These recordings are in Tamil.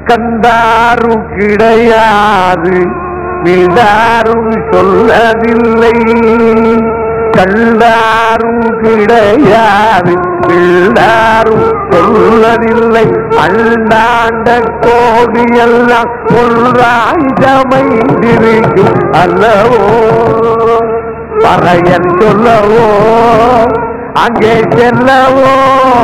கண்டாரும் கிடையாது விழாரும் சொல்லவில்லை கண்டாரும் கிடையாது விழாரும் சொல்லவில்லை அண்டாண்ட கோடி எல்லாம் ஒன்றாய் சமைந்திருக்கும் அல்லவோ பறையன் சொல்லவோ அங்கே செல்லவோ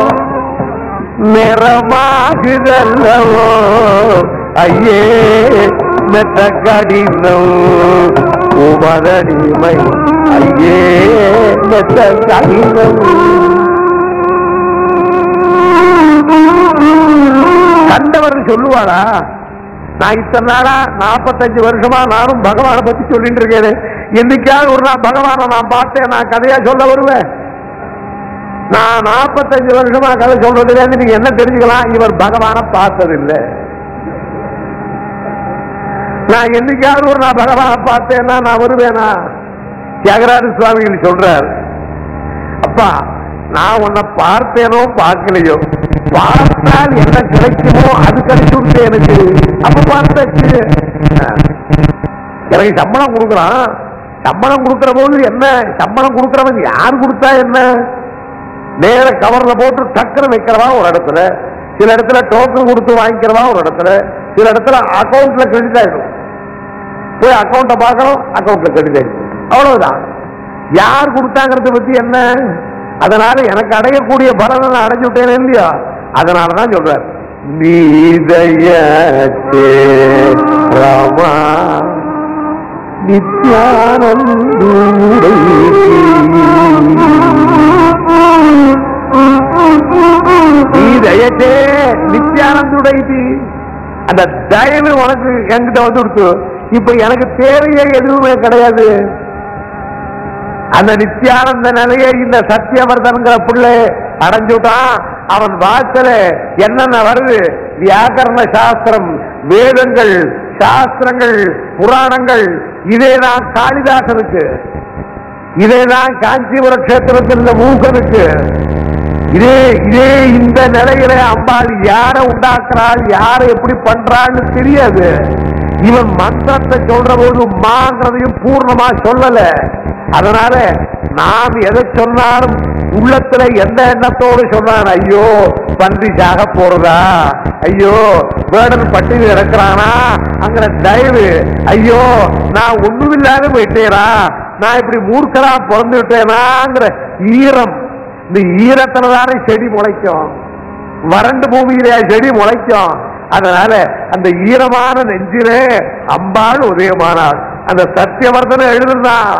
நிறமாகுதல்லவோ ஐயே மெத்த கடினம் உமதடிமை ஐயே மெத்த கடினம் கண்டவர் சொல்லுவாரா நான் இத்தனை நாளா நாற்பத்தஞ்சு வருஷமா நானும் பகவானை பத்தி சொல்லிட்டு இருக்கேன் என்னைக்காவது ஒரு நாள் பகவானை நான் பார்த்தேன் நான் கதையா சொல்ல வருவேன் நான் நாற்பத்தஞ்சு வருஷமா கதை சொல்றதுல இருந்து நீங்க என்ன தெரிஞ்சுக்கலாம் இவர் பகவானை பார்த்ததில்லை நான் என்னைக்காவது ஒரு நான் பகவானை பார்த்தேன்னா நான் வருவேனா தியாகராஜ சுவாமிகள் சொல்றார் அப்பா நான் உன்னை பார்த்தேனோ பார்க்கலையோ பார்த்தால் என்ன கிடைக்குமோ அது கிடைச்சுட்டு எனக்கு அப்ப பார்த்தாச்சு எனக்கு சம்பளம் கொடுக்குறான் சம்பளம் கொடுக்கிற போது என்ன சம்பளம் கொடுக்கிறவன் யார் கொடுத்தா என்ன நேர கவர்ல போட்டு டக்குன்னு வைக்கிறவா ஒரு இடத்துல சில இடத்துல டோக்கன் கொடுத்து வாங்கிக்கிறவா ஒரு இடத்துல சில இடத்துல அக்கௌண்ட்ல கிரெடிட் ஆயிடும் போய் அக்கௌண்ட்டை பார்க்கணும் அக்கௌண்ட்ல கிரெடிட் ஆயிடும் அவ்வளவுதான் யார் கொடுத்தாங்கிறத பத்தி என்ன அதனால எனக்கு அடையக்கூடிய பலனை நான் அடைஞ்சு விட்டேன் இல்லையா அதனாலதான் சொல்றார் நீதயத்தே ராமா நித்யானந்தூடை நீ தயத்தே நித்யானந்துடைதி அந்த தயவு உனக்கு என்கிட்ட வந்து கொடுத்து இப்ப எனக்கு தேவையே எதுவுமே கிடையாது அந்த நித்யானந்த நிலையை இந்த சத்தியவர்தன்கிற பிள்ளை அடைஞ்சுட்டான் அவன் வாசல என்னென்ன வருது வியாக்கரண சாஸ்திரம் வேதங்கள் சாஸ்திரங்கள் புராணங்கள் இதேதான் காளிதாசனுக்கு இதேதான் காஞ்சிபுர கஷேத்திரத்தில் இந்த மூகனுக்கு இதே இதே இந்த நிலையில அம்பாள் யாரை உண்டாக்குறாள் யாரை எப்படி பண்றான்னு தெரியாது இவன் மந்திரத்தை சொல்ற போது மாங்கிறதையும் பூர்ணமா சொல்லல அதனால நாம் எதை சொன்னாலும் உள்ளத்துல எந்த எண்ணத்தோடு சொன்னான் ஐயோ பன்றி சாக போறதா ஐயோ வேடன் பட்டினி இறக்குறானா அங்கிற தயவு ஐயோ நான் ஒண்ணுமில்லாத போயிட்டேனா நான் இப்படி மூர்க்கரா பிறந்து விட்டேனாங்கிற ஈரம் இந்த ஈரத்துல தானே செடி முளைக்கும் வறண்டு பூமியிலே செடி முளைக்கும் அதனால அந்த ஈரமான நெஞ்சிலே அம்பாள் உதயமானாள் அந்த சத்தியவர்தனை எழுதுனான்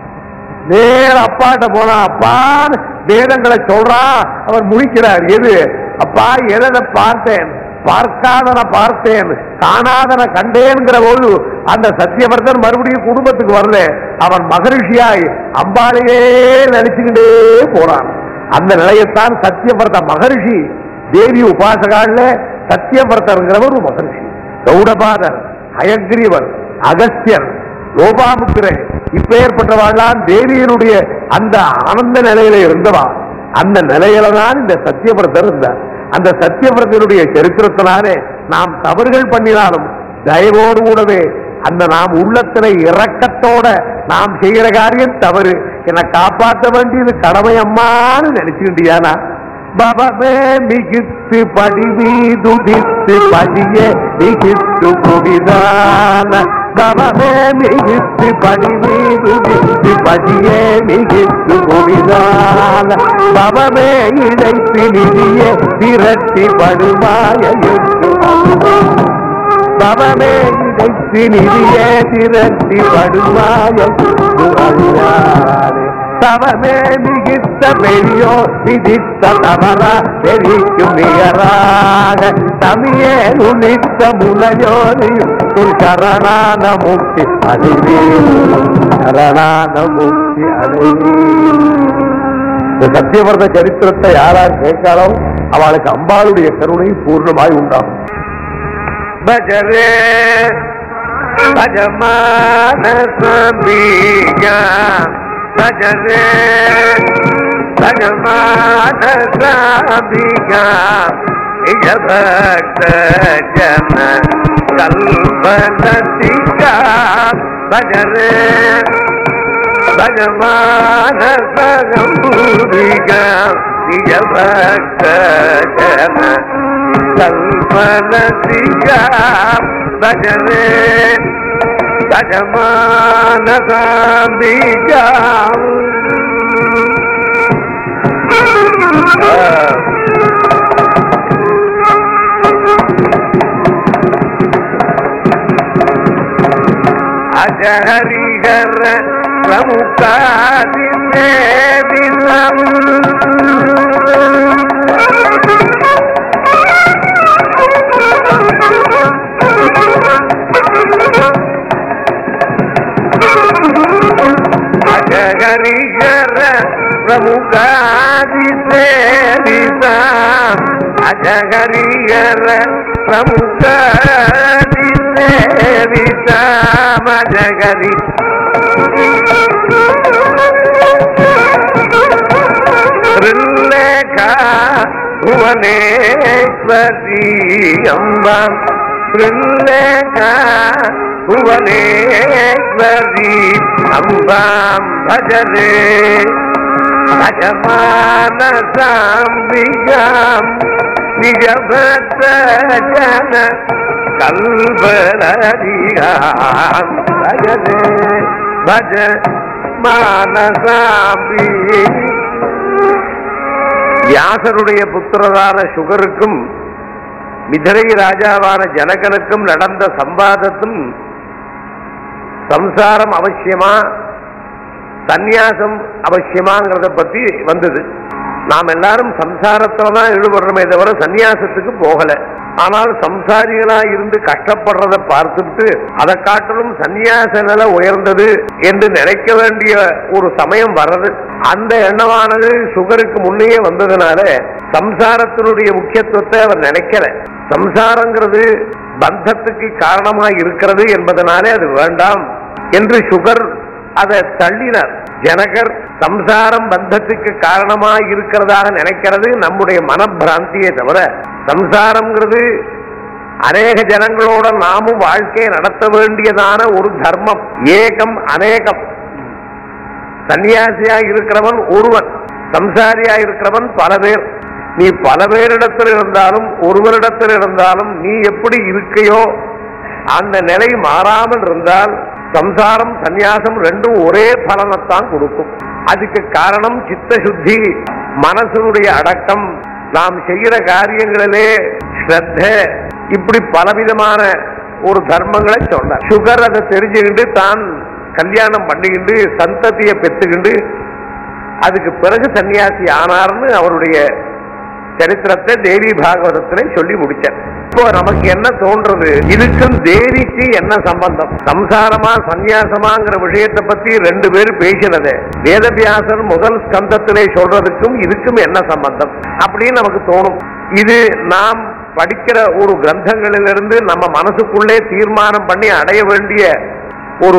நேர அப்பாட்ட போனா அப்பா வேதங்களை சொல்றான் அவர் முடிக்கிறார் எது அப்பா எதை பார்த்தேன் பார்க்காதன பார்த்தேன் காணாதன கண்டேன்கிற போது அந்த சத்தியவர்தன் மறுபடியும் குடும்பத்துக்கு வரல அவன் மகரிஷியாய் அம்பாளையே நினைச்சுக்கிட்டே போறான் அந்த நிலையத்தான் சத்தியவர்த மகரிஷி தேவி உபாசகால சத்தியவர்தங்கிறவர் ஒரு மகரிஷி கௌடபாதர் ஹயக்ரீவர் அகஸ்தியர் லோபாமுத்திரன் இப்பேற்பட்டவாழ்லாம் தேவியனுடைய அந்த ஆனந்த நிலையில இருந்தவா அந்த நிலையில தான் இந்த சத்தியவிரதர் இருந்தார் அந்த சத்தியவிரதனுடைய சரித்திரத்தினாலே நாம் தவறுகள் பண்ணினாலும் தயவோடு கூடவே அந்த நாம் உள்ளத்துல இரக்கத்தோட நாம் செய்கிற காரியம் தவறு என்னை காப்பாற்ற வேண்டியது கடமை அம்மான்னு நினைச்சுக்கிட்டியானா பவமே மிகித்து படி மீதுதித்து படிய மிகித்து குடிதான பவமே மிகித்து படி மீதுதித்து படிய மிகித்து குடிதான பவமே இழைத்து நிதிய திரட்டி படுமாய பவமே இழைத்து நிதிய திரட்டி படுமாய தவமே மிகித்த பெரியோ விதித்த தவற பெரிக்கும் நிகராக தமியே நுனித்த முனையோனியும் உன் சரணான முக்தி அடைவே சரணான முக்தி அடைவே இந்த சத்தியவர்த சரித்திரத்தை யாரார் கேட்காரோ அவளுக்கு அம்பாளுடைய கருணை பூர்ணமாய் உண்டாகும் பஜரே பஜமான சம்பிகா பஜரே பஜமான சம்பிகா நிஜ பக்த ஜன கல்பனசிகா பஜரே பகவான சகம்பூரிகா நிஜபக்த ஜன கல்பனசிகா பஜரே பகவான சாம்பிகா அஜஹரிகர பிரமுகாதி தேவிதம் அஜகரிகர பிரமுகாதி தேவிதம் அஜகரிகர பிரமுகாதி தேவிதம் அஜகரி ரில்லேகா புவனேஸ்வரி அம்பாம் ரில்லேகா புவனேஸ்வரி அம்பாம் பஜரே பஜமான சாம்பிகாம் நிஜபத்த ஜன கல்பரதிகாம் பஜரே பஜ மானசாம்பி வியாசருடைய புத்திரரான சுகருக்கும் மிதிரை ராஜாவான ஜனகனுக்கும் நடந்த சம்பாதத்தும் சம்சாரம் அவசியமா சந்நியாசம் அவசியமாங்கிறத பத்தி வந்தது நாம் எல்லாரும் சம்சாரத்துல தான் ஈடுபடுறோமே தவிர சந்நியாசத்துக்கு போகல ஆனால் சம்சாரிகளா இருந்து கஷ்டப்படுறத பார்த்துட்டு அதை காட்டிலும் சந்நியாச நிலை உயர்ந்தது என்று நினைக்க வேண்டிய ஒரு சமயம் வர்றது அந்த எண்ணமானது சுகருக்கு முன்னையே வந்ததுனால சம்சாரத்தினுடைய முக்கியத்துவத்தை அவர் நினைக்கல சம்சாரங்கிறது பந்தத்துக்கு காரணமா இருக்கிறது என்பதனாலே அது வேண்டாம் என்று சுகர் அதை தள்ளினார் ஜனகர் சம்சாரம் பந்தத்துக்கு காரணமா இருக்கிறதாக நினைக்கிறது நம்முடைய மனப்பிராந்தியே தவிர சம்சாரம்ங்கிறது அநேக ஜனங்களோட நாமும் வாழ்க்கையை நடத்த வேண்டியதான ஒரு தர்மம் ஏகம் அநேகம் சன்னியாசியா இருக்கிறவன் ஒருவன் சம்சாரியா இருக்கிறவன் பல பேர் நீ பல பேரிடத்தில் இருந்தாலும் ஒருவரிடத்தில் இருந்தாலும் நீ எப்படி இருக்கையோ அந்த நிலை மாறாமல் இருந்தால் சம்சாரம் சந்நியாசம் ரெண்டும் ஒரே பலனைத்தான் கொடுக்கும் அதுக்கு காரணம் சித்த சுத்தி மனசனுடைய அடக்கம் நாம் செய்கிற காரியங்களிலே ஸ்ரத்த இப்படி பலவிதமான ஒரு தர்மங்களை சொன்னார் சுகர் அதை தெரிஞ்சுக்கிட்டு தான் கல்யாணம் பண்ணிக்கிண்டு சந்ததியை பெற்றுக்கிண்டு அதுக்கு பிறகு சன்னியாசி ஆனார்னு அவருடைய சரித்திரத்தை தேவி பாகவதத்திலே சொல்லி முடிச்சார் இப்போ நமக்கு என்ன தோன்றது இதுக்கும் தேவிக்கு என்ன சம்பந்தம் சம்சாரமா சந்நியாசமாங்கிற விஷயத்தை பத்தி ரெண்டு பேரும் பேசினது வேதவியாசர் முதல் ஸ்கந்தத்திலே சொல்றதுக்கும் இதுக்கும் என்ன சம்பந்தம் அப்படின்னு நமக்கு தோணும் இது நாம் படிக்கிற ஒரு கிரந்தங்களிலிருந்து நம்ம மனசுக்குள்ளே தீர்மானம் பண்ணி அடைய வேண்டிய ஒரு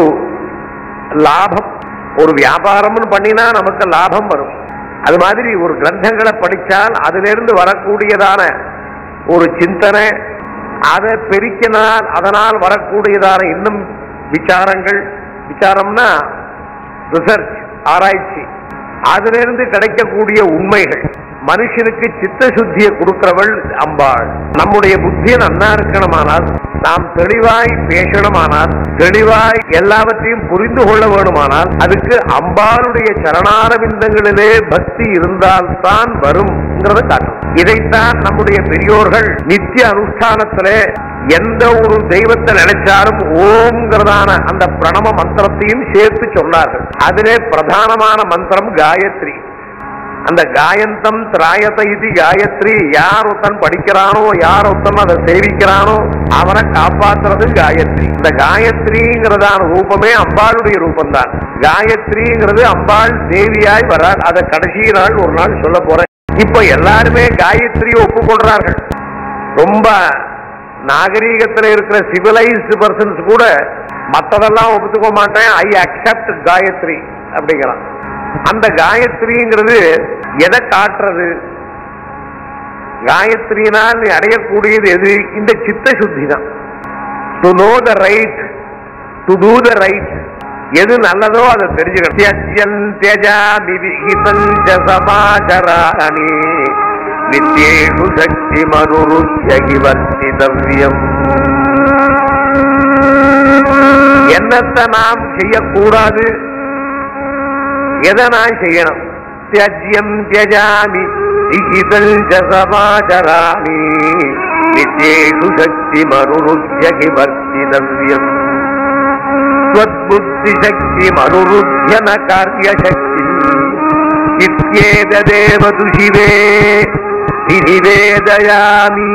லாபம் ஒரு வியாபாரம்னு பண்ணினா நமக்கு லாபம் வரும் அது மாதிரி ஒரு கிரந்தங்களை படித்தால் அதிலிருந்து வரக்கூடியதான ஒரு சிந்தனை அதை பெருக்கினால் அதனால் வரக்கூடியதான இன்னும் விசாரங்கள் விசாரம்னா ரிசர்ச் ஆராய்ச்சி அதிலிருந்து கிடைக்கக்கூடிய உண்மைகள் மனுஷனுக்கு சித்த சுத்தியை கொடுக்கிறவள் அம்பாள் நம்முடைய புத்தியை நன்னா இருக்கணுமானால் நாம் தெளிவாய் பேசணுமானால் தெளிவாய் எல்லாவற்றையும் புரிந்து கொள்ள வேணுமானால் அதுக்கு அம்பாளுடைய சரணாரவிந்தங்களிலே பக்தி இருந்தால்தான் வரும்ங்கிறத காட்டும் இதைத்தான் நம்முடைய பெரியோர்கள் நித்திய அனுஷ்டானத்திலே எந்த ஒரு தெய்வத்தை நினைச்சாலும் ஓம்ங்கிறதான அந்த பிரணவ மந்திரத்தையும் சேர்த்து சொன்னார்கள் அதிலே பிரதானமான மந்திரம் காயத்ரி அந்த காயந்தம் திராயத இது காயத்ரி யார் ஒருத்தன் படிக்கிறானோ யார் ஒருத்தன் அதை சேவிக்கிறானோ அவனை காப்பாத்துறது காயத்ரி இந்த காயத்ரிங்கிறதான ரூபமே அம்பாளுடைய ரூபம்தான் காயத்ரிங்கிறது அம்பாள் தேவியாய் வராள் அதை கடைசி நாள் ஒரு நாள் சொல்ல போறேன் இப்போ எல்லாருமே காயத்ரியை ஒப்புக்கொள்றார்கள் ரொம்ப நாகரீகத்துல இருக்கிற சிவிலைஸ்டு பர்சன்ஸ் கூட மத்ததெல்லாம் ஒப்புத்துக்க மாட்டேன் ஐ அக்செப்ட் காயத்ரி அப்படிங்கிறான் அந்த காயத்ரிங்கிறது எதை காட்டுறது காயத்ரியினால் நீ அடையக்கூடியது எது இந்த சித்த சுத்தி தான் to know the right to do the right எது நல்லதோ அதை தெரிஞ்சுக்கணும் தியஜ்யம் தியஜாமி விஹிதஞ்ச சமாச்சராணி நித்யேஷு சக்தி மனுருத்யகி வர்த்திதவ்யம் என்னத்தை நாம் செய்யக்கூடாது எதை நான் செய்யணும் தியஜ்யம் தியஜாமி விஹிதஞ்ச சமாச்சராணி நித்யேஷு சக்தி மனுருத்யகி வர்த்திதவ்யம் त्वद्बुद्धिशक्तिमनुरुध्य न कार्यशक्तिम् इत्येतदेव तु शिवे निवेदयामि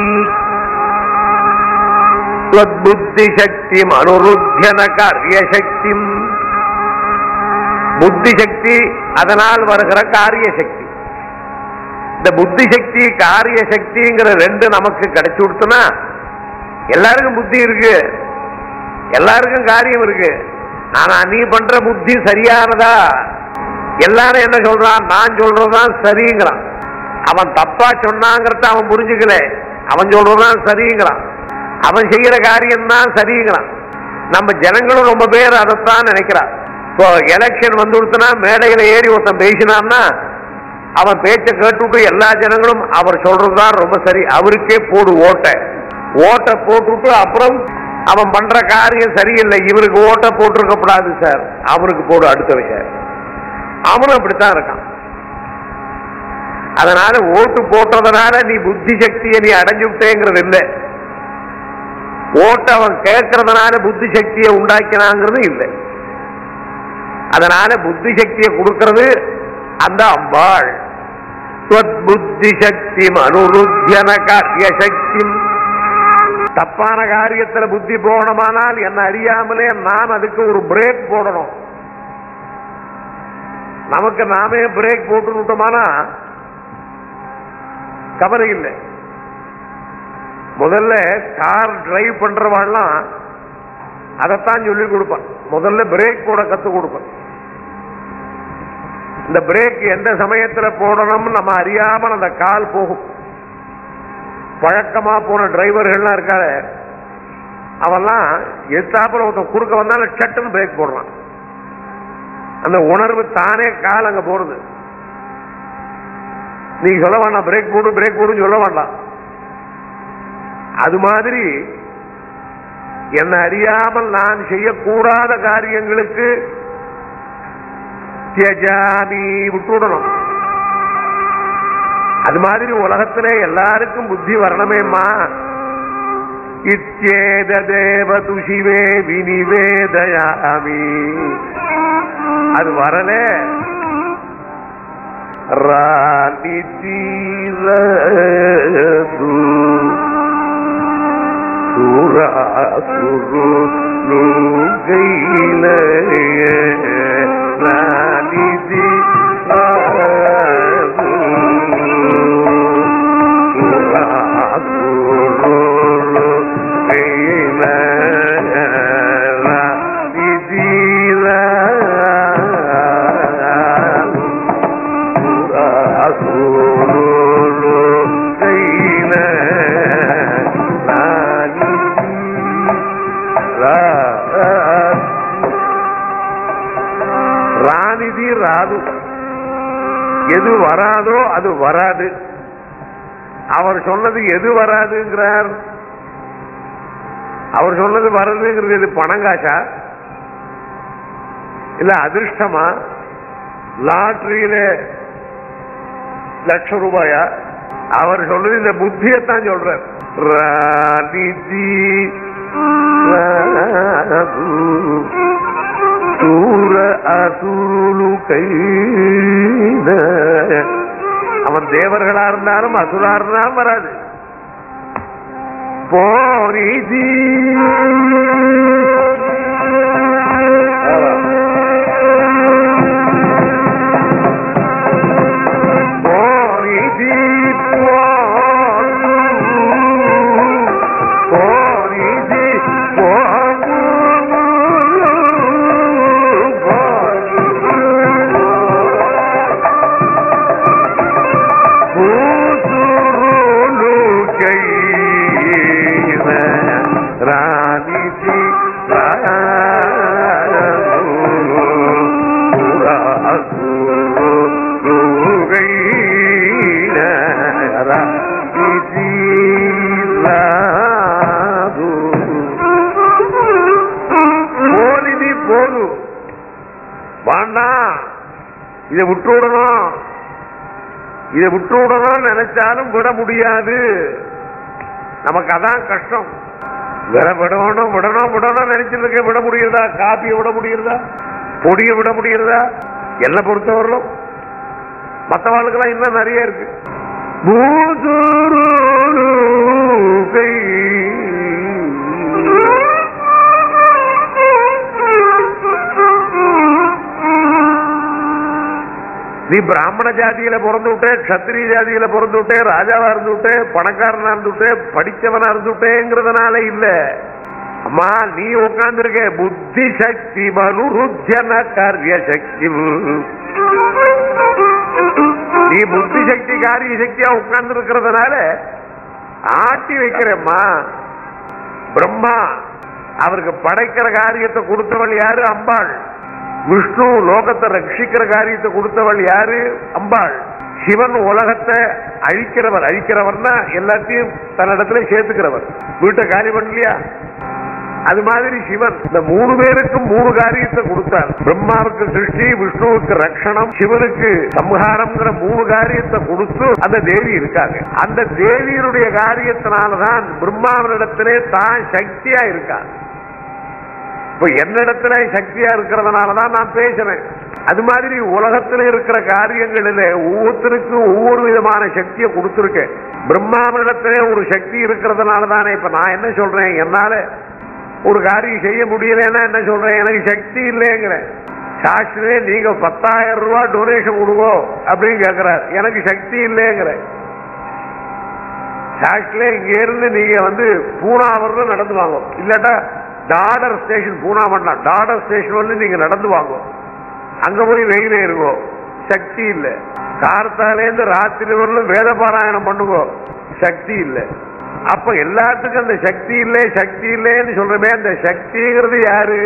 त्वद्बुद्धिशक्तिमनुरुध्य न कार्यशक्तिम् புத்தி சக்தி அதனால் வருகிற காரிய சக்தி இந்த புத்தி சக்தி காரிய சக்திங்கிற ரெண்டு நமக்கு கிடைச்சு கொடுத்தனா எல்லாருக்கும் புத்தி இருக்கு எல்லாருக்கும் காரியம் இருக்கு ஆனா நீ பண்ற புத்தி சரியானதா எல்லாரும் என்ன சொல்றான் நான் சொல்றதுதான் சரிங்கிறான் அவன் தப்பா சொன்னாங்கிறத அவன் புரிஞ்சுக்கல அவன் சொல்றதுதான் சரிங்கிறான் அவன் செய்யற காரியம் தான் சரிங்கிறான் நம்ம ஜனங்களும் ரொம்ப பேர் அதைத்தான் நினைக்கிறான் இப்போ எலெக்ஷன் வந்து கொடுத்தனா மேடையில ஏறி ஒருத்தன் பேசினான்னா அவன் பேச்சை கேட்டுவிட்டு எல்லா ஜனங்களும் அவர் சொல்றதுதான் ரொம்ப சரி அவருக்கே போடு ஓட்டை ஓட்டை போட்டுவிட்டு அப்புறம் அவன் பண்ற காரியம் சரியில்லை இவருக்கு ஓட்ட போட்டிருக்கப்படாது சார் அவனுக்கு போடு அடுத்த விஷயம் அவனும் அப்படித்தான் இருக்கான் அதனால ஓட்டு போட்டதுனால நீ புத்தி சக்தியை நீ அடைஞ்சு விட்டேங்கிறது இல்லை ஓட்டு அவன் கேட்கறதுனால புத்தி சக்தியை உண்டாக்கினாங்கிறது இல்லை அதனால புத்தி சக்தியை கொடுக்கிறது அந்த அம்பாள் புத்தி சக்தி அனுருத்தியன காரிய சக்தி தப்பான காரியத்துல புத்தி போகணுமானால் என்ன அறியாமலே நான் அதுக்கு ஒரு பிரேக் போடணும் நமக்கு நாமே பிரேக் போட்டு விட்டோமானா கவலை இல்லை முதல்ல கார் டிரைவ் பண்றவாள்லாம் அதைத்தான் சொல்லி கொடுப்பான் முதல்ல பிரேக் போட கத்து கொடுப்பான் இந்த பிரேக் எந்த சமயத்துல போடணும்னு நம்ம அறியாமல் அந்த கால் போகும் பழக்கமா போன டிரைவர்கள்லாம் இருக்காரு அவெல்லாம் எத்தாப்புல ஒருத்தன் குறுக்க வந்தாலும் சட்டுன்னு பிரேக் போடுறான் அந்த உணர்வு தானே கால் அங்க போறது நீங்க சொல்ல வேண்டாம் பிரேக் போடு பிரேக் போடுன்னு சொல்ல வேண்டாம் அது மாதிரி என்னை அறியாமல் நான் செய்யக்கூடாத காரியங்களுக்கு தியஜாமி விட்டுவிடணும் அது மாதிரி உலகத்திலே எல்லாருக்கும் புத்தி வரணுமேம்மா இச்சேத தேவ துஷிவே வினிவேதயாமி அது வரல ராணி தீரது சுராசுரு நுகையில ராணி தீரது சுராசுரு கையில ராணி தீரது அசூரு கையில ராணி ரா- ராணிதி ராது எது வராதோ அது வராது அவர் சொன்னது எது வராதுங்கிறார் அவர் சொன்னது வராதுங்கிறது இது பணங்காசா இல்ல அதிர்ஷ்டமா லாட்டரியில லட்சம் ரூபாயா அவர் சொல்றது இந்த புத்தியத்தான் சொல்றார் ராணிதி ராது சூர அசுருளு கைத அவன் தேவர்களா இருந்தாலும் அசுரா இருந்தாலும் வராது போரிதி போரிதி போரிதி ராணிதி போலிதி போது வேண்டாம் இதை விட்டு விடணும் இதை விட்டு விடணும் நினைச்சாலும் விட முடியாது நமக்கு அதான் கஷ்டம் விட விடணும் விடணும் விடணும் நினைச்சிட்டு இருக்க விட முடியுறதா காப்பியை விட முடியுறதா பொடியை விட முடியுறதா என்ன பொறுத்தவரையிலும் மற்றவாளுக்கெல்லாம் இன்னும் நிறைய இருக்கு பூதுருகை. நீ பிராமண ஜாதியில பிறந்து விட்டே கத்திரிய ஜாதியில பிறந்து விட்டே ராஜாவா இருந்து விட்டே பணக்காரனா இருந்து விட்டே படிச்சவனா இருந்து விட்டேங்கிறதுனால இல்ல அம்மா நீ உட்கார்ந்துருக்க புத்தி சக்தி மனுருஜன காரிய சக்தி நீ புத்தி சக்தி காரிய சக்தியா உட்கார்ந்து இருக்கிறதுனால ஆட்டி வைக்கிறம்மா பிரம்மா அவருக்கு படைக்கிற காரியத்தை கொடுத்தவள் யாரு அம்பாள் விஷ்ணு லோகத்தை ரட்சிக்கிற காரியத்தை கொடுத்தவள் யாரு அம்பாள் சிவன் உலகத்தை அழிக்கிறவர் அழிக்கிறவர்னா எல்லாத்தையும் தன்னிடத்துல சேர்த்துக்கிறவர் வீட்டை காலி பண்ணலையா அது மாதிரி சிவன் இந்த மூணு பேருக்கும் மூணு காரியத்தை கொடுத்தார் பிரம்மாவுக்கு சிருஷ்டி விஷ்ணுவுக்கு ரட்சணம் சிவனுக்கு சம்ஹாரம்ங்கிற மூணு காரியத்தை கொடுத்து அந்த தேவி இருக்காங்க அந்த தேவியினுடைய காரியத்தினாலதான் பிரம்மாவினிடத்திலே தான் சக்தியா இருக்கா இப்ப என்னிடத்துல சக்தியா இருக்கிறதுனாலதான் நான் பேசுறேன் அது மாதிரி உலகத்துல இருக்கிற காரியங்களில ஒவ்வொருத்தருக்கும் ஒவ்வொரு விதமான சக்தியை கொடுத்திருக்கேன் பிரம்மாவினிடத்திலே ஒரு சக்தி இருக்கிறதுனால தானே இப்ப நான் என்ன சொல்றேன் என்னால ஒரு காரியம் செய்ய முடியலன்னா என்ன சொல்றேன் எனக்கு சக்தி இல்லைங்கிறேன் சாஸ்திரே நீங்க பத்தாயிரம் ரூபாய் டொனேஷன் கொடுங்கோ அப்படின்னு கேட்கிறார் எனக்கு சக்தி இல்லைங்கிறேன் சாஸ்திரே இங்க இருந்து நீங்க வந்து பூனா வரணும் நடந்து வாங்க இல்லாட்டா டாடர் ஸ்டேஷன் பூனா பண்ணலாம் டாடர் ஸ்டேஷன் வந்து நீங்க நடந்து வாங்க அங்க போய் வெயில இருங்கோ சக்தி இல்ல கார்த்தாலேருந்து ராத்திரி வரலும் வேத பாராயணம் பண்ணுங்க சக்தி இல்ல அப்ப எல்லாத்துக்கும் அந்த சக்தி இல்லை சக்தி இல்லைன்னு சொல்றமே அந்த சக்திங்கிறது யாரு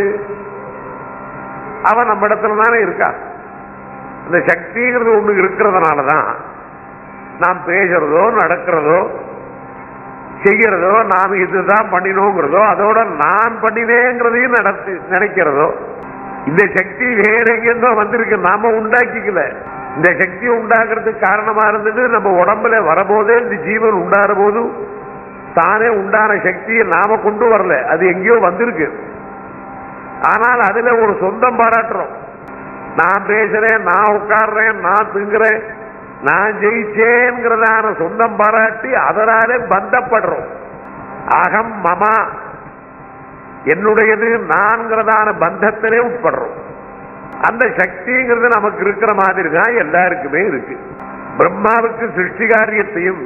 அவன் நம்ம இடத்துல தானே இருக்கா அந்த சக்திங்கிறது ஒண்ணு இருக்கிறதுனாலதான் நாம் பேசுறதோ நடக்கிறதோ செய்யறதோ நாம் இதுதான் பண்ணினோங்கிறதோ அதோட நான் பண்ணினேங்கிறதையும் நடத்தி நினைக்கிறதோ இந்த சக்தி வேற எங்கிருந்தோ வந்திருக்கு நாம உண்டாக்கிக்கல இந்த சக்தி உண்டாக்குறதுக்கு காரணமா இருந்தது நம்ம உடம்புல வரபோதே இந்த ஜீவன் உண்டாகிற போது தானே உண்டான சக்தியை நாம கொண்டு வரல அது எங்கேயோ வந்திருக்கு ஆனால் அதுல ஒரு சொந்தம் பாராட்டுறோம் நான் பேசுறேன் நான் உட்கார்றேன் நான் திங்குறேன் நான் ஜெயிச்சேங்கிறதான சொந்தம் பாராட்டி அதனாலே பந்தப்படுறோம் அகம் மமா என்னுடையது நான்கிறதான பந்தத்திலே உட்படுறோம் அந்த சக்திங்கிறது நமக்கு இருக்கிற மாதிரி தான் எல்லாருக்குமே இருக்கு பிரம்மாவுக்கு சிருஷ்டி காரியத்தையும்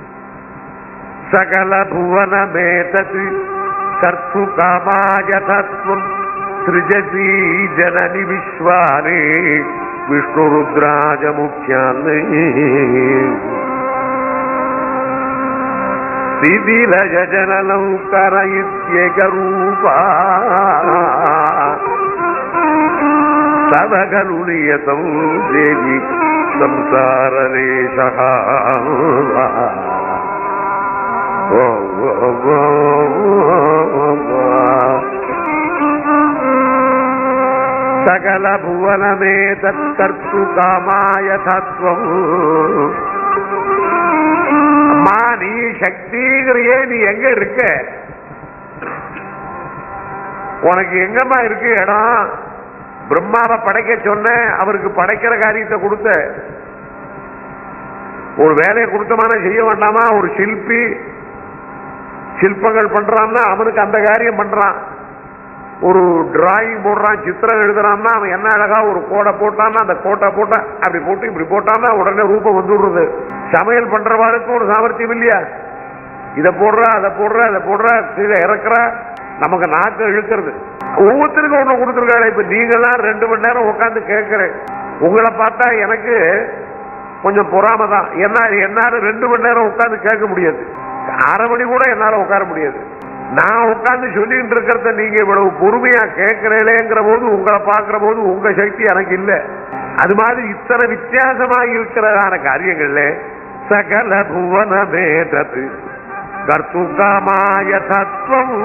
சகல புவனமேதது கர்த்து காமாய தத்துவம் சிருஜசி ஜனனி விஸ்வானே விஷ்ணு ருத்ராஜ முக்கியான்னு சிதிலஜ ஜனனம் கரயித்யேகரூபா சதகலு நியதம் தேவி சம்சாரலேஷா ஓ ஓ ஓ சகல புவனமே தற்கர்த்து காமாய தத்துவம் அம்மா நீ சக்திங்கிறியே நீ எங்க இருக்க உனக்கு எங்கம்மா இருக்கு இடம் பிரம்மாவை படைக்க சொன்ன அவருக்கு படைக்கிற காரியத்தை கொடுத்த ஒரு வேலையை கொடுத்தமான செய்ய வேண்டாமா ஒரு சிற்பி சிற்பங்கள் பண்றான்னா அவனுக்கு அந்த காரியம் பண்றான் ஒரு டிராயிங் போடுறான் சித்திரம் எழுதுறான்னா அவன் என்ன அழகா ஒரு கோடை போட்டான்னா அந்த கோட்டை போட்டா அப்படி போட்டு இப்படி போட்டான்னா உடனே ரூபம் வந்துடுறது சமையல் பண்றவாளுக்கும் ஒரு சாமர்த்தியம் இல்லையா இதை போடுறா அதை போடுறா அதை போடுறா கீழே இறக்குறா நமக்கு நாக்கு இழுக்கிறது ஒவ்வொருத்தருக்கும் ஒண்ணு கொடுத்துருக்காரு இப்ப நீங்க தான் ரெண்டு மணி நேரம் உட்காந்து கேட்கிறேன் உங்களை பார்த்தா எனக்கு கொஞ்சம் பொறாம தான் என்ன என்னால ரெண்டு மணி நேரம் உட்காந்து கேட்க முடியாது அரை மணி கூட என்னால உட்கார முடியாது நான் உட்கார்ந்து சொல்லிட்டு இருக்கிறத நீங்க இவ்வளவு பொறுமையா கேட்கிறீங்களேங்கிற போது உங்களை பார்க்கிற போது உங்க சக்தி எனக்கு இல்ல அது மாதிரி இத்தனை வித்தியாசமா இருக்கிறதான காரியங்கள்ல சகல புவன வேதத்து கர்த்துகாமாய தத்துவம்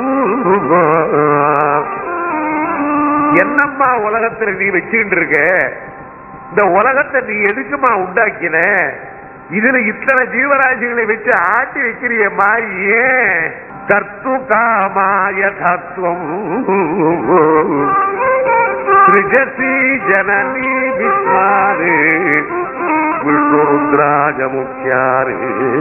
என்னம்மா உலகத்துல நீ வச்சுக்கிட்டு இருக்க இந்த உலகத்தை நீ எதுக்குமா உண்டாக்கின இதுல இத்தனை ஜீவராசிகளை வச்சு ஆட்டி வைக்கிறியம்மா ஏன் கர்த்து காமாய தத்துவம் சிருஜசி ஜனனி விஸ்வாரு விஷ்ணுருத்ராஜ முக்கியாரு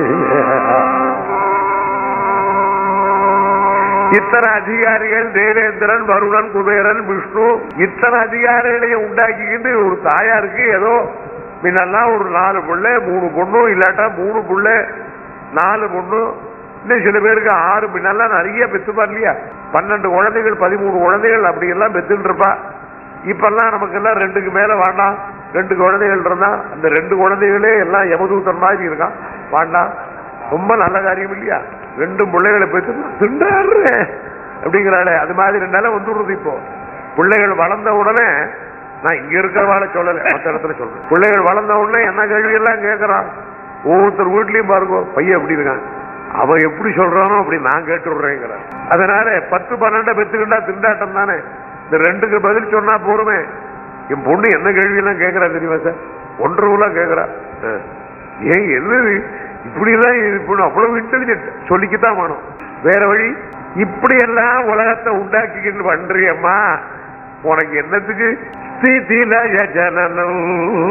இத்தனை அதிகாரிகள் தேவேந்திரன் வருணன் குபேரன் விஷ்ணு இத்தனை அதிகாரிகளையும் உண்டாக்கிக்கிட்டு ஒரு தாயாருக்கு ஏதோ முன்னெல்லாம் ஒரு நாலு புள்ள மூணு பொண்ணு இல்லாட்டா மூணு புள்ள நாலு பொண்ணு இன்னும் சில பேருக்கு ஆறு முன்னெல்லாம் நிறைய பெத்துப்பா இல்லையா பன்னெண்டு குழந்தைகள் பதிமூணு குழந்தைகள் அப்படி எல்லாம் பெத்துட்டு இருப்பா இப்பெல்லாம் நமக்கு எல்லாம் ரெண்டுக்கு மேல வேண்டாம் ரெண்டு குழந்தைகள் இருந்தா அந்த ரெண்டு குழந்தைகளே எல்லாம் யமதூத்தன் மாதிரி இருக்கான் வேண்டாம் ரொம்ப நல்ல காரியம் இல்லையா ரெண்டு பிள்ளைகளை பெற்று திண்டாடுறேன் அப்படிங்கிறாளே அது மாதிரி நிலை வந்துடுறது இப்போ பிள்ளைகள் வளர்ந்த உடனே நான் இங்க இருக்கிறவாள சொல்லல மற்ற இடத்துல சொல்றேன் பிள்ளைகள் வளர்ந்த உடனே என்ன கேள்வி எல்லாம் கேட்கறான் ஒவ்வொருத்தர் வீட்லயும் பாருங்க பையன் எப்படி இருக்கான் அவன் எப்படி சொல்றானோ அப்படி நான் கேட்டு விடுறேங்கிறான் அதனால பத்து பன்னெண்ட பெத்துக்கிட்டா திண்டாட்டம் தானே இந்த ரெண்டுக்கு பதில் சொன்னா போருமே என் பொண்ணு என்ன கேள்வி எல்லாம் கேட்கறா தெரியுமா சார் ஒன்றரை ரூபா கேட்கறா அஹ். ஏன் என்னது இப்படி எல்லாம் இப்படி அவ்வளவு இன்டெலிஜென்ட் சொல்லிக்கத்தான் வேணும் வேற வழி இப்படி எல்லாம் உலகத்தை உண்டாக்கிக்கிட்டு பண்றியம்மா உனக்கு என்னத்துக்கு ஸ்திதிலய ஜனனம்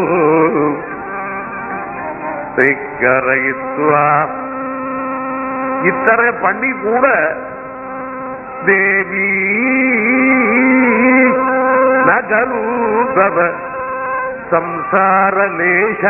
திக்கரயித்வா. இத்தனை பண்ணி கூட தேவி நகரூபவ சம்சாரலேஷா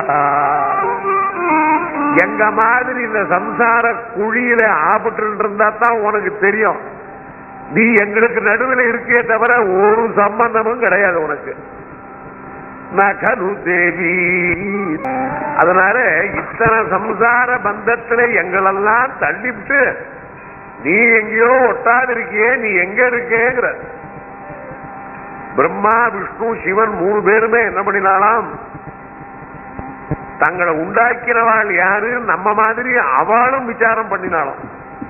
எங்க மாதிரி இந்த சம்சார குழியில ஆபட்டு இருந்தா தான் உனக்கு தெரியும் நீ எங்களுக்கு நடுவில் இருக்கே தவிர ஒரு சம்பந்தமும் கிடையாது உனக்கு நகரு தேவி அதனால இத்தனை சம்சார பந்தத்துல எங்களெல்லாம் தள்ளிவிட்டு நீ எங்கேயோ ஒட்டாது இருக்கியே நீ எங்க இருக்கேங்கிற பிரம்மா விஷ்ணு சிவன் மூணு பேருமே என்ன பண்ணினாலாம் தங்களை உண்டாக்கினவாள் யாரு நம்ம மாதிரி அவளும் விசாரம் பண்ணினாலும்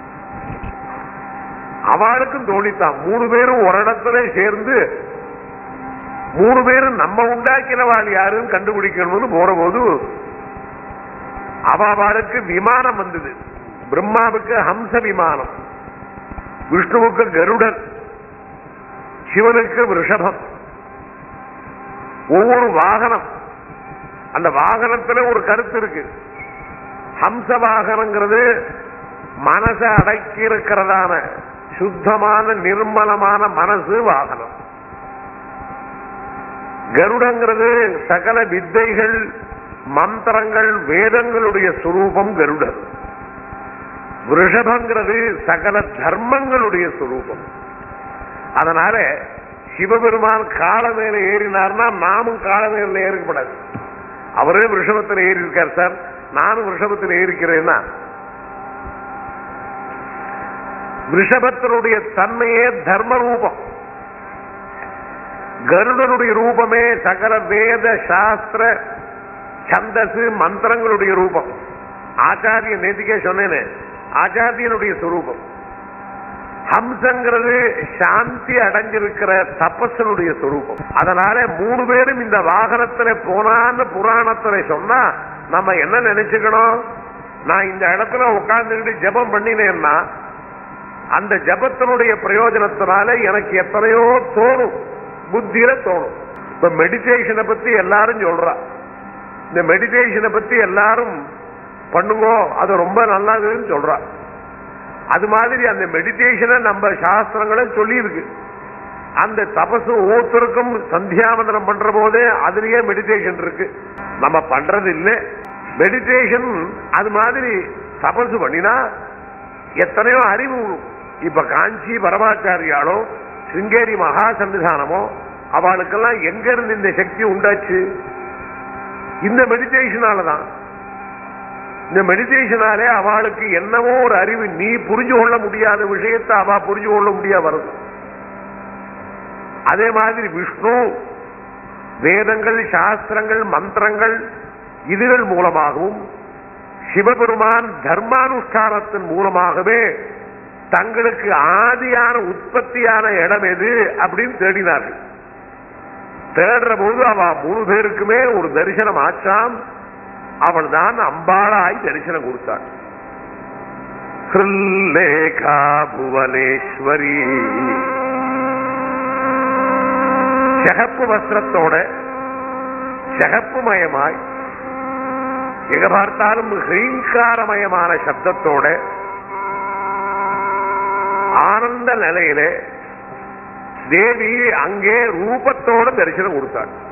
அவளுக்கும் தோணித்தான் மூணு பேரும் ஒரு இடத்துல சேர்ந்து மூணு பேரும் நம்ம உண்டாக்கினவாள் யாருன்னு கண்டுபிடிக்கணும்னு போற போது அவளுக்கு விமானம் வந்தது பிரம்மாவுக்கு ஹம்ச விமானம் விஷ்ணுவுக்கு கருடன் சிவனுக்கு ரிஷபம் ஒவ்வொரு வாகனம் அந்த வாகனத்துல ஒரு கருத்து இருக்கு ஹம்ச வாகனங்கிறது மனசை அடக்கி இருக்கிறதான சுத்தமான நிர்மலமான மனசு வாகனம் கருடங்கிறது சகல வித்தைகள் மந்திரங்கள் வேதங்களுடைய சுரூபம் கருடன் ரிஷபங்கிறது சகல தர்மங்களுடைய சுரூபம் அதனால சிவபெருமான் கால மேல ஏறினார்னா நாமும் கால மேல ஏறக்கூடாது அவரே ரிஷபத்தில் ஏறி இருக்கார் சார் நானும் ரிஷபத்தில் ஏறிக்கிறேன்னா ரிஷபத்தினுடைய தன்மையே தர்ம ரூபம் கருடனுடைய ரூபமே சகல வேத சாஸ்திர சந்தசு மந்திரங்களுடைய ரூபம் ஆச்சாரிய நேத்திக்கே சொன்னேனே ஆச்சாரியனுடைய சுரூபம் ஹம்சங்கிறது சாந்தி அடைஞ்சிருக்கிற தபசனுடைய சுரூபம் அதனால மூணு பேரும் இந்த வாகனத்துல போனான்னு புராணத்துல சொன்னா நம்ம என்ன நினைச்சுக்கணும் நான் இந்த இடத்துல உட்கார்ந்துக்கிட்டு ஜெபம் பண்ணினேன்னா அந்த ஜபத்தினுடைய பிரயோஜனத்தினால எனக்கு எத்தனையோ தோணும் புத்தியில தோணும் இப்ப மெடிடேஷனை பத்தி எல்லாரும் சொல்றா இந்த மெடிடேஷனை பத்தி எல்லாரும் பண்ணுங்க அது ரொம்ப நல்லதுன்னு சொல்றா அது மாதிரி அந்த மெடிடேஷனை நம்ம சாஸ்திரங்களும் சொல்லி இருக்கு அந்த தபசு ஒவ்வொருத்தருக்கும் சந்தியாவந்தனம் பண்ற போதே அதுலயே மெடிடேஷன் இருக்கு நம்ம பண்றது இல்லை மெடிடேஷன் அது மாதிரி தபசு பண்ணினா எத்தனையோ அறிவு வரும். இப்ப காஞ்சி பரமாச்சாரியாலோ சிங்கேரி மகா சன்னிதானமோ அவளுக்கெல்லாம் எங்க இருந்து இந்த சக்தி உண்டாச்சு இந்த மெடிடேஷனால தான் இந்த மெடிடேஷனாலே அவளுக்கு என்னவோ ஒரு அறிவு நீ புரிஞ்சு கொள்ள முடியாத விஷயத்தை அவ புரிஞ்சு கொள்ள முடியா வருது அதே மாதிரி விஷ்ணு வேதங்கள் சாஸ்திரங்கள் மந்திரங்கள் இதுகள் மூலமாகவும் சிவபெருமான் தர்மானுஷ்டானத்தின் மூலமாகவே தங்களுக்கு ஆதியான உற்பத்தியான இடம் எது அப்படின்னு தேடினார்கள் தேடுற போது அவ மூணு பேருக்குமே ஒரு தரிசனம் ஆச்சாம் அவள் தான் அம்பாளாய் தரிசனம் கொடுத்தாள் ஹிருல்லேகா புவனேஸ்வரி சிகப்பு வஸ்திரத்தோட சிகப்பு மயமாய் எங்க பார்த்தாலும் ஹீங்காரமயமான சப்தத்தோட ஆனந்த நிலையிலே தேவி அங்கே ரூபத்தோட தரிசனம் கொடுத்தாள்